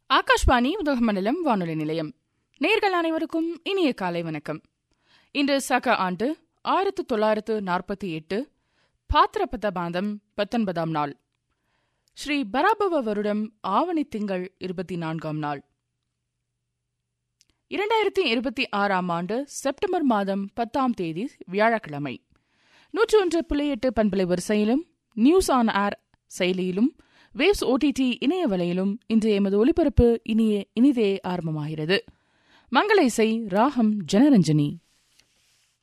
ஆகாஷ்வாணி உதகமண்டலம் வானொலி நிலையம் நேர்கள் அனைவருக்கும் இனிய காலை வணக்கம் இன்று சக ஆண்டு ஆயிரத்து தொள்ளாயிரத்து நாற்பத்தி எட்டு பாத்திரபத மாதம் பத்தொன்பதாம் நாள் ஸ்ரீ பராபவ வருடம் ஆவணி திங்கள் இருபத்தி நான்காம் நாள் இரண்டாயிரத்தி இருபத்தி ஆறாம் ஆண்டு செப்டம்பர் மாதம் பத்தாம் தேதி வியாழக்கிழமை நூற்றி ஒன்று புள்ளி எட்டு பண்பலை வரிசையிலும் நியூஸ் ஆன் ஏர் செயலியிலும் வேவ்ஸ் ஓடிடி இணைய வலையிலும் இன்று எமது ஒலிபரப்பு இனிய இனிதே ஆரம்பமாகிறது மங்கள இசை ராகம் ஜனரஞ்சனி